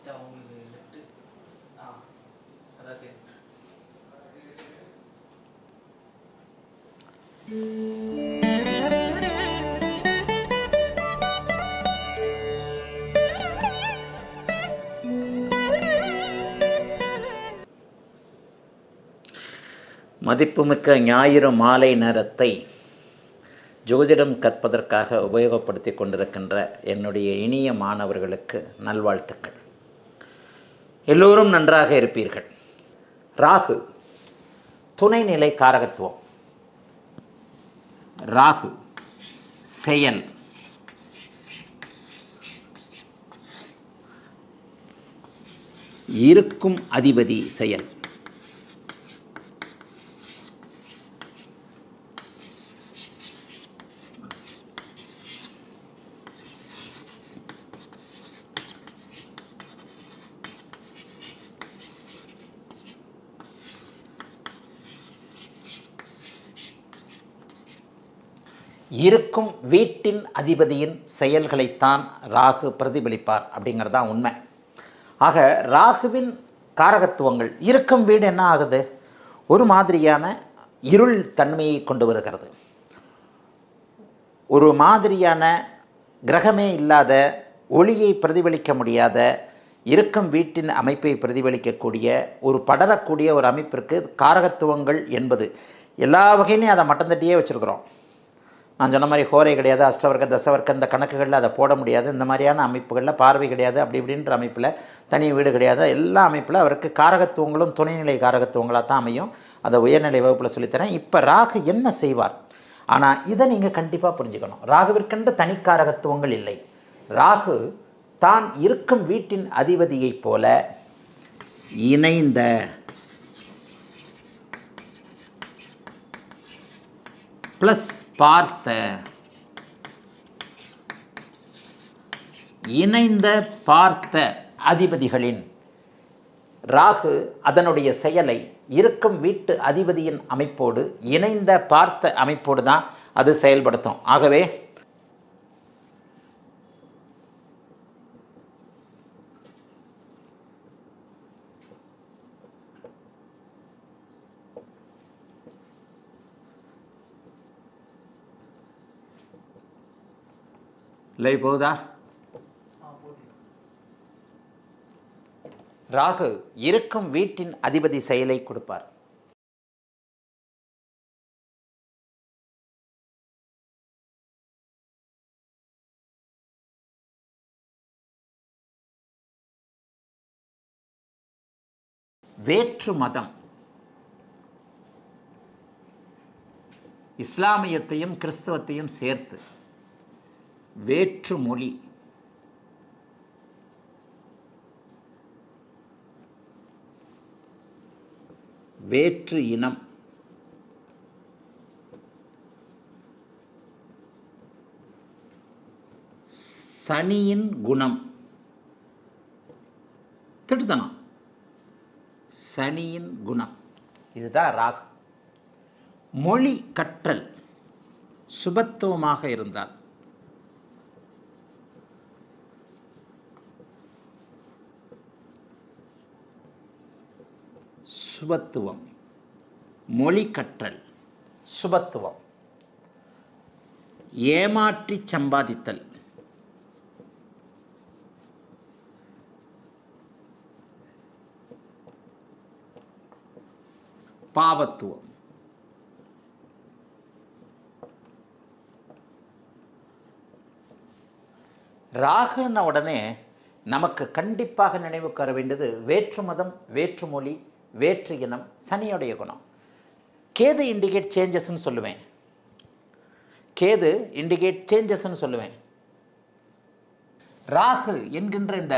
லைட்டாக உங்களுக்கு லெஃப்ட்டு ஆ அதான் சரி மதிப்புமிக்க ஞாயிறு மாலை நேரத்தை ஜோதிடம் கற்பதற்காக உபயோகப்படுத்தி கொண்டிருக்கின்ற என்னுடைய இனிய மாணவர்களுக்கு நல்வாழ்த்துக்கள் எல்லோரும் நன்றாக இருப்பீர்கள் ராகு துணைநிலை காரகத்துவம் ராகு செயல் இருக்கும் அதிபதி செயல் இருக்கும் வீட்டின் அதிபதியின் செயல்களைத்தான் ராகு பிரதிபலிப்பார் அப்படிங்கிறது தான் உண்மை ஆக ராகுவின் காரகத்துவங்கள் இருக்கும் வீடு என்ன ஆகுது ஒரு மாதிரியான இருள் தன்மையை கொண்டு வருகிறது ஒரு மாதிரியான கிரகமே இல்லாத ஒளியை பிரதிபலிக்க முடியாத இருக்கும் வீட்டின் அமைப்பை பிரதிபலிக்கக்கூடிய ஒரு படரக்கூடிய ஒரு அமைப்பிற்கு காரகத்துவங்கள் என்பது எல்லா வகையிலையும் அதை மட்டம் தட்டியே வச்சுருக்குறோம் நான் சொன்ன மாதிரி ஹோரை கிடையாது அஷ்டவர்க்க தசவர்க்க இந்த கணக்குகளில் அதை போட முடியாது இந்த மாதிரியான அமைப்புகளில் பார்வை கிடையாது அப்படி இப்படின்ற அமைப்பில் தனி வீடு கிடையாது எல்லா அமைப்பில் அவருக்கு காரகத்துவங்களும் துணைநிலை காரகத்துவங்களாக தான் அமையும் அதை உயர்நிலை வகுப்பில் சொல்லித்தரேன் இப்போ ராகு என்ன செய்வார் ஆனால் இதை நீங்கள் கண்டிப்பாக புரிஞ்சுக்கணும் ராகுவிற்கென்று தனிக்காரகத்துவங்கள் இல்லை ராகு தான் இருக்கும் வீட்டின் அதிபதியைப் போல இணைந்த ப்ளஸ் பார்த்த இணைந்த பார்த்த அதிபதிகளின் ராகு அதனுடைய செயலை இருக்கும் வீட்டு அதிபதியின் அமைப்போடு இணைந்த பார்த்த அமைப்போடு தான் அது செயல்படுத்தும் ஆகவே லைவ் போகுதா ஆ போட்டு ராகு இருக்கும் வீட்டின் அதிபதி செயலை கொடுப்பார் வேற்று மதம் இஸ்லாமியத்தையும் கிறிஸ்தவத்தையும் சேர்த்து வேற்று மொழி வேற்று இனம் சனியின் குணம் திட்டுத்தனம் சனியின் குணம் இதுதான் ராகு மொழி கற்றல் சுபத்துவமாக இருந்தால் சுபத்துவம் மொழி கற்றல் சுபத்துவம் ஏமாற்றி சம்பாதித்தல் பாவத்துவம் ராகுன்ன உடனே நமக்கு கண்டிப்பாக நினைவுக்கு வர வேண்டியது வேற்று மதம் வேற்று மொழி வேற்று இனம் சனியுடைய குணம் கேது இண்டிகேட் சேஞ்சஸ்ன்னு சொல்லுவேன் கேது இண்டிகேட் சேஞ்சஸ்ன்னு சொல்லுவேன் ராகு என்கின்ற இந்த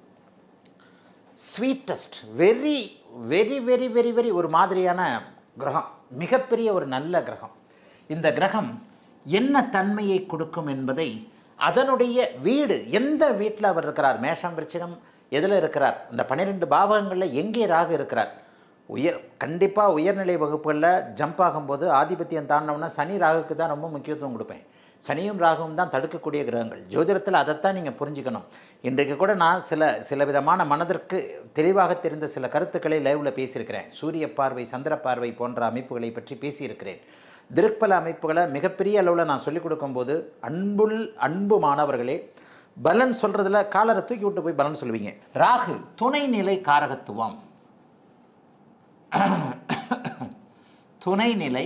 sweetest very very very very very ஒரு மாதிரியான கிரகம் மிகப்பெரிய ஒரு நல்ல கிரகம் இந்த கிரகம் என்ன தன்மையை கொடுக்கும் என்பதை அதனுடைய வீடு எந்த வீட்டில் அவர் இருக்கிறார் மேஷம் விருச்சிகம் எதில் இருக்கிறார் இந்த பன்னிரெண்டு பாவகங்களில் எங்கே ராகு இருக்கிறார் உயர் கண்டிப்பாக உயர்நிலை வகுப்புகளில் ஜம்ப் ஆகும்போது ஆதிபத்தியம் தாண்டினோம்னா சனி ராகுக்கு தான் ரொம்ப முக்கியத்துவம் கொடுப்பேன் சனியும் ராகுவும் தான் தடுக்கக்கூடிய கிரகங்கள் ஜோதிடத்தில் அதைத்தான் நீங்கள் புரிஞ்சுக்கணும் இன்றைக்கு கூட நான் சில சில விதமான மனதிற்கு தெளிவாக தெரிந்த சில கருத்துக்களை லைவில் பேசியிருக்கிறேன் சூரிய பார்வை சந்திர பார்வை போன்ற அமைப்புகளை பற்றி பேசியிருக்கிறேன் திருப்பல அமைப்புகளை மிகப்பெரிய அளவில் நான் சொல்லிக் கொடுக்கும்போது அன்புள் அன்பு மாணவர்களே பலன் சொல்கிறதுல காலரை தூக்கி விட்டு போய் பலன் சொல்லுவீங்க ராகு துணைநிலை காரகத்துவம் துணைநிலை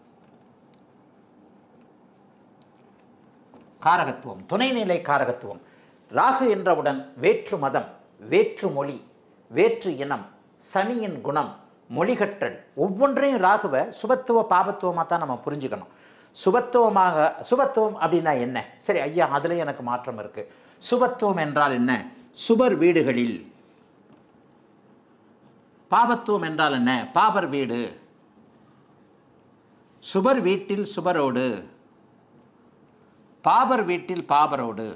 காரகத்துவம் துணைநிலை காரகத்துவம் ராகு என்றவுடன் வேற்று மதம் வேற்று மொழி வேற்று இனம் சனியின் குணம் மொழிகற்றல் ஒவ்வொன்றையும் ராகுவை சுபத்துவ பாபத்துவமாக தான் நம்ம புரிஞ்சுக்கணும் சுபத்துவமாக சுபத்துவம் அப்படின்னா என்ன சரி ஐயா அதுலேயும் எனக்கு மாற்றம் இருக்குது சுபத்துவம் என்றால் என்ன சுபர் வீடுகளில் பாபத்துவம் என்றால் என்ன பாபர் வீடு சுபர் வீட்டில் சுபரோடு பாபர் வீட்டில் பாபரோடு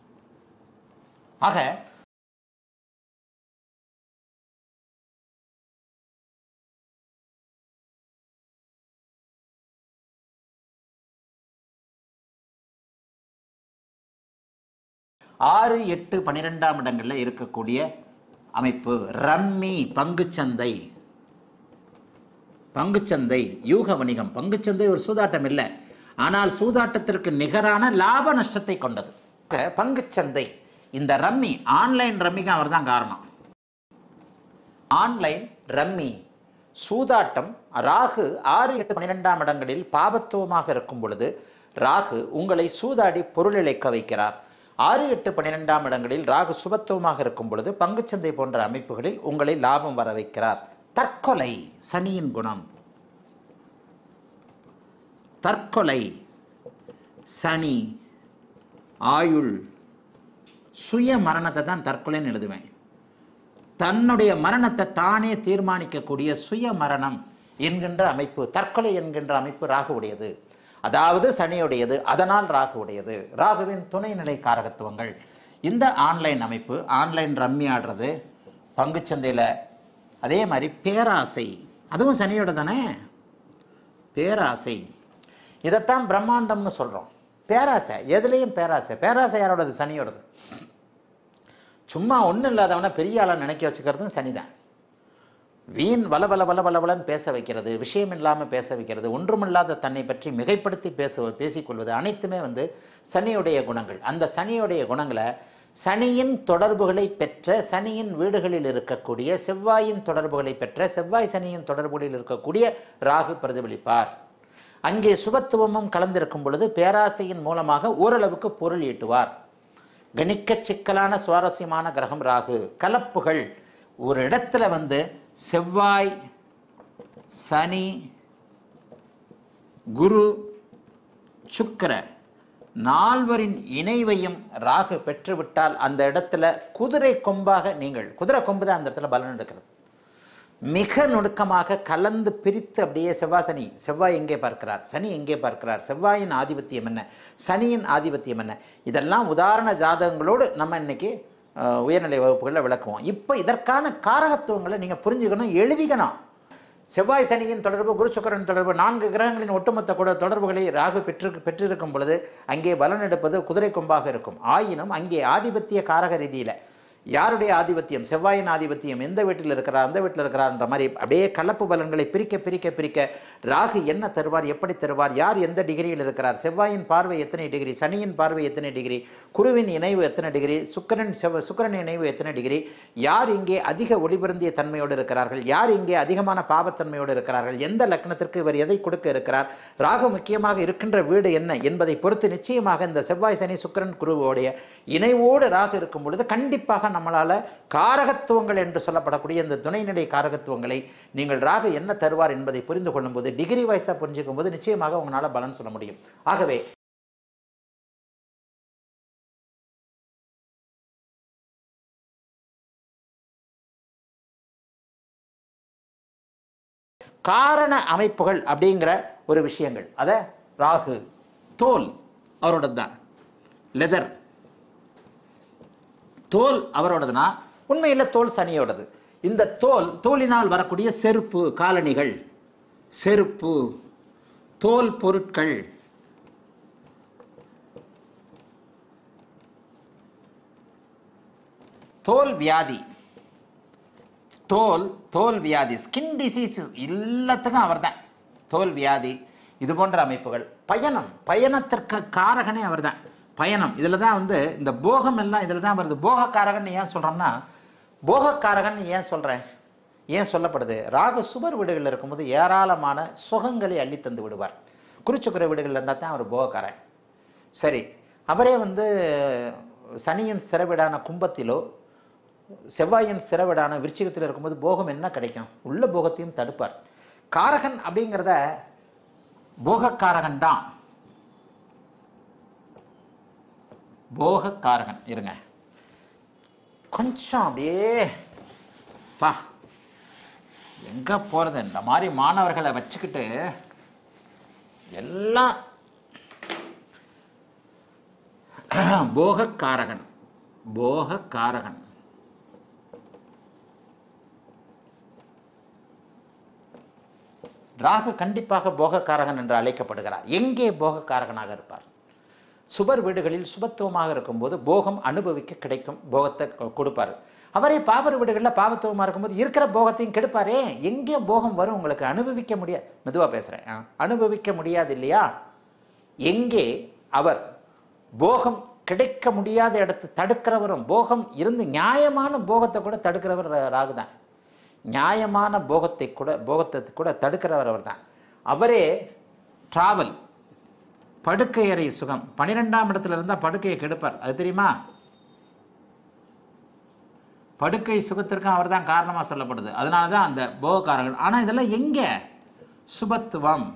ஆக ஆறு எட்டு பன்னிரெண்டாம் இடங்களில் இருக்கக்கூடிய அமைப்பு ரம்மி பங்குச்சந்தை பங்குச்சந்தை யூக வணிகம் பங்குச்சந்தை ஒரு சூதாட்டம் இல்லை ஆனால் சூதாட்டத்திற்கு நிகரான லாப நஷ்டத்தை கொண்டது க- பங்குச்சந்தை இந்த ரம்மி ஆன்லைன் ரம்மிக்கு அவர் தான் காரணம் ஆன்லைன் ரம்மி சூதாட்டம் ராகு ஆறு எட்டு பன்னிரெண்டாம் இடங்களில் பாபத்துவமாக இருக்கும் பொழுது ராகு உங்களை சூதாடி பொருள் இழைக்க வைக்கிறார் ஆறு எட்டு பன்னிரெண்டாம் இடங்களில் ராகு சுபத்துவமாக இருக்கும் பொழுது பங்குச்சந்தை போன்ற அமைப்புகளில் உங்களை லாபம் வர வைக்கிறார் தற்கொலை சனியின் குணம் தற்கொலை சனி ஆயுள் சுய மரணத்தை தான் தற்கொலைன்னு எழுதுவேன் தன்னுடைய மரணத்தை தானே தீர்மானிக்கக்கூடிய சுய மரணம் என்கின்ற அமைப்பு தற்கொலை என்கின்ற அமைப்பு ராகுவுடையது அதாவது சனியுடையது அதனால் ராகுவுடையது ராகுவின் துணைநிலை காரகத்துவங்கள் இந்த ஆன்லைன் அமைப்பு ஆன்லைன் ரம்மி ஆடுறது பங்குச்சந்தையில் அதே மாதிரி பேராசை அதுவும் சனியோட தானே பேராசை இதைத்தான் பிரம்மாண்டம்னு சொல்கிறோம் பேராசை எதுலேயும் பேராசை பேராசை யாரோடது சனியோடது சும்மா ஒன்றும் இல்லாதவனை பெரிய ஆளாக நினைக்க வச்சுக்கிறதும் சனிதான் வீண் வல வல வல வல வலன்னு பேச வைக்கிறது விஷயம் இல்லாமல் பேச வைக்கிறது ஒன்றுமில்லாத தன்னை பற்றி மிகைப்படுத்தி பேச பேசிக்கொள்வது அனைத்துமே வந்து சனியுடைய குணங்கள் அந்த சனியுடைய குணங்களை சனியின் தொடர்புகளை பெற்ற சனியின் வீடுகளில் இருக்கக்கூடிய செவ்வாயின் தொடர்புகளை பெற்ற செவ்வாய் சனியின் தொடர்புகளில் இருக்கக்கூடிய ராகு பிரதிபலிப்பார் அங்கே சுபத்துவமும் கலந்திருக்கும் பொழுது பேராசையின் மூலமாக ஓரளவுக்கு பொருள் ஈட்டுவார் கணிக்க சிக்கலான சுவாரஸ்யமான கிரகம் ராகு கலப்புகள் ஒரு இடத்துல வந்து செவ்வாய் சனி குரு சுக்கிர நால்வரின் இணைவையும் ராகு பெற்றுவிட்டால் அந்த இடத்துல குதிரை கொம்பாக நீங்கள் குதிரை கொம்பு தான் அந்த இடத்துல பலன் எடுக்கிறது மிக நுணுக்கமாக கலந்து பிரித்து அப்படியே செவ்வாய் சனி செவ்வாய் எங்கே பார்க்கிறார் சனி எங்கே பார்க்கிறார் செவ்வாயின் ஆதிபத்தியம் என்ன சனியின் ஆதிபத்தியம் என்ன இதெல்லாம் உதாரண ஜாதகங்களோடு நம்ம இன்னைக்கு அஹ், உயர்நிலை வகுப்புகளில் விளக்குவோம் இப்போ இதற்கான காரகத்துவங்களை நீங்கள் புரிஞ்சுக்கணும் எழுதிக்கணும் செவ்வாய் சனியின் தொடர்பு குரு சுக்கிரன் தொடர்பு நான்கு கிரகங்களின் ஒட்டுமொத்த கூட தொடர்புகளை ராகு பெற்று பெற்றிருக்கும் பொழுது அங்கே பலன் எடுப்பது குதிரை கொம்பாக இருக்கும் ஆயினும் அங்கே ஆதிபத்திய காரக ரீதியில் யாருடைய ஆதிபத்தியம் செவ்வாயின் ஆதிபத்தியம் எந்த வீட்டில் இருக்கிறார் அந்த வீட்டில் இருக்கிறார்ன்ற மாதிரி அப்படியே கலப்பு பலன்களை பிரிக்க பிரிக்க பிரிக்க ராகு என்ன தருவார் எப்படி தருவார் யார் எந்த டிகிரியில் இருக்கிறார் செவ்வாயின் பார்வை எத்தனை டிகிரி சனியின் பார்வை எத்தனை டிகிரி குருவின் இணைவு எத்தனை டிகிரி சுக்கிரன் செவ் சுக்கிரன் இணைவு எத்தனை டிகிரி யார் இங்கே அதிக ஒளிபருந்திய தன்மையோடு இருக்கிறார்கள் யார் இங்கே அதிகமான பாவத்தன்மையோடு இருக்கிறார்கள் எந்த லக்னத்திற்கு இவர் எதை கொடுக்க இருக்கிறார் ராகு முக்கியமாக இருக்கின்ற வீடு என்ன என்பதை பொறுத்து நிச்சயமாக இந்த செவ்வாய் சனி சுக்கிரன் குருவோடைய இணைவோடு ராகு இருக்கும் பொழுது கண்டிப்பாக நம்மளால காரகத்துவங்கள் என்று சொல்லப்படக்கூடிய இந்த துணைநிலை காரகத்துவங்களை நீங்கள் ராகு என்ன தருவார் என்பதை புரிந்து கொள்ளும்போது டிகிரி வைஸாக புரிஞ்சுக்கும் போது நிச்சயமாக உங்களால் பலன் சொல்ல முடியும் ஆகவே காரண அமைப்புகள் அப்படிங்கிற ஒரு விஷயங்கள் அதை ராகு தோல் அவரோட தான் லெதர் தோல் அவரோடதுனா உண்மையில் தோல் சனியோடது இந்த தோல் தோலினால் வரக்கூடிய செருப்பு காலணிகள் செருப்பு தோல் பொருட்கள் தோல் வியாதி தோல் தோல் வியாதி ஸ்கின் டிசீஸ் எல்லாத்துக்கும் அவர்தான் தோல் வியாதி இது போன்ற அமைப்புகள் பயணம் பயணத்திற்கு காரகனே அவர்தான் பயணம் இதில் தான் வந்து இந்த போகம் எல்லாம் இதில் தான் வருது போகக்காரகன் ஏன் சொல்கிறோம்னா போகக்காரகன் ஏன் சொல்கிறேன் ஏன் சொல்லப்படுது ராகு சுபர் வீடுகளில் இருக்கும்போது ஏராளமான சுகங்களை அள்ளி தந்து விடுவார் குறிச்சுக்குறை வீடுகளில் இருந்தால் தான் அவர் போகக்காரன் சரி அவரே வந்து சனியின் சிறவிடான கும்பத்திலோ செவ்வாயின் சிறவிடான விருச்சிகத்தில் இருக்கும்போது போகம் என்ன கிடைக்கும் உள்ள போகத்தையும் தடுப்பார் காரகன் அப்படிங்கிறத போகக்காரகன் தான் போகக்காரகன் இருங்க கொஞ்சம் அப்படியே பா எங்க போறது இந்த மாதிரி மாணவர்களை வச்சுக்கிட்டு எல்லாம் போகக்காரகன் போகக்காரகன் ராகு கண்டிப்பாக போகக்காரகன் என்று அழைக்கப்படுகிறார் எங்கே போகக்காரகனாக இருப்பார் சுபர் வீடுகளில் சுபத்துவமாக இருக்கும்போது போகம் அனுபவிக்க கிடைக்கும் போகத்தை கொ- கொடுப்பார் அவரே பாபர் வீடுகளில் பாவத்துவமாக இருக்கும்போது இருக்கிற போகத்தையும் கெடுப்பாரே எங்கே போகம் வரும் உங்களுக்கு அனுபவிக்க முடியாது மெதுவாக பேசுகிறேன் அனுபவிக்க முடியாது இல்லையா எங்கே அவர் போகம் கிடைக்க முடியாத இடத்தை தடுக்கிறவரும் போகம் இருந்து நியாயமான போகத்தை கூட தடுக்கிறவர் ரா- ராகுதான் நியாயமான போகத்தை கூட போகத்தை கூட தடுக்கிறவர் அவர் தான் அவரே டிராவல் படுக்கை அறை சுகம் பன்னிரெண்டாம் இடத்துல இருந்தால் படுக்கையை கெடுப்பார் அது தெரியுமா படுக்கை சுகத்திற்கும் அவர் தான் காரணமாக சொல்லப்படுது அதனால தான் அந்த போகக்காரர்கள் ஆனால் இதெல்லாம் எங்கே சுபத்துவம்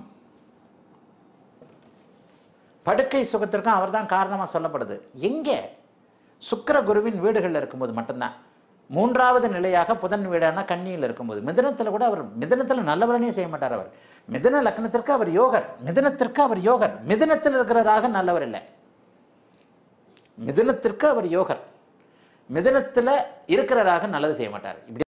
படுக்கை சுகத்திற்கும் அவர் தான் காரணமாக சொல்லப்படுது எங்கே சுக்கிர குருவின் வீடுகளில் இருக்கும்போது மட்டும்தான் மூன்றாவது நிலையாக புதன் வீடான கன்னியில் இருக்கும்போது மிதனத்தில் கூட அவர் மிதனத்தில் நல்ல பலனே செய்ய மாட்டார் அவர் மிதன லக்னத்திற்கு அவர் யோகர் மிதனத்திற்கு அவர் யோகர் மிதனத்தில் இருக்கிறவராக நல்லவர் இல்லை மிதுனத்திற்கு அவர் யோகர் மிதுனத்தில் இருக்கிறவராக நல்லது செய்ய மாட்டார் இப்படி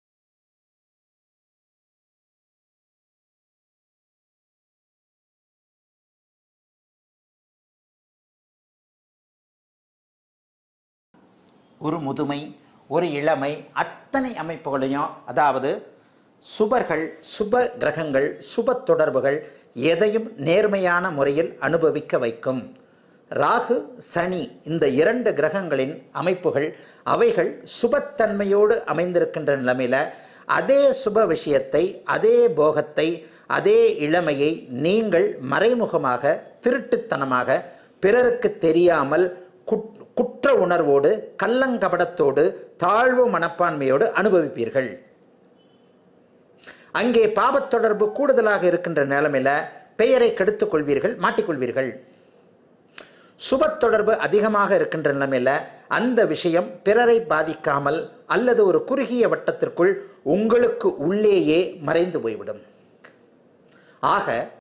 ஒரு முதுமை ஒரு இளமை அத்தனை அமைப்புகளையும் அதாவது சுபர்கள் சுப கிரகங்கள் சுப தொடர்புகள் எதையும் நேர்மையான முறையில் அனுபவிக்க வைக்கும் ராகு சனி இந்த இரண்டு கிரகங்களின் அமைப்புகள் அவைகள் சுபத்தன்மையோடு அமைந்திருக்கின்ற நிலைமையில் அதே சுப விஷயத்தை அதே போகத்தை அதே இளமையை நீங்கள் மறைமுகமாக திருட்டுத்தனமாக பிறருக்கு தெரியாமல் குட்- குற்ற உணர்வோடு கள்ளங்கபடத்தோடு தாழ்வு மனப்பான்மையோடு அனுபவிப்பீர்கள் அங்கே பாபத் தொடர்பு கூடுதலாக இருக்கின்ற நிலைமையில பெயரை கெடுத்துக் கொள்வீர்கள் மாட்டிக்கொள்வீர்கள் சுபத் தொடர்பு அதிகமாக இருக்கின்ற நிலைமையில அந்த விஷயம் பிறரை பாதிக்காமல் அல்லது ஒரு குறுகிய வட்டத்திற்குள் உங்களுக்கு உள்ளேயே மறைந்து போய்விடும் ஆக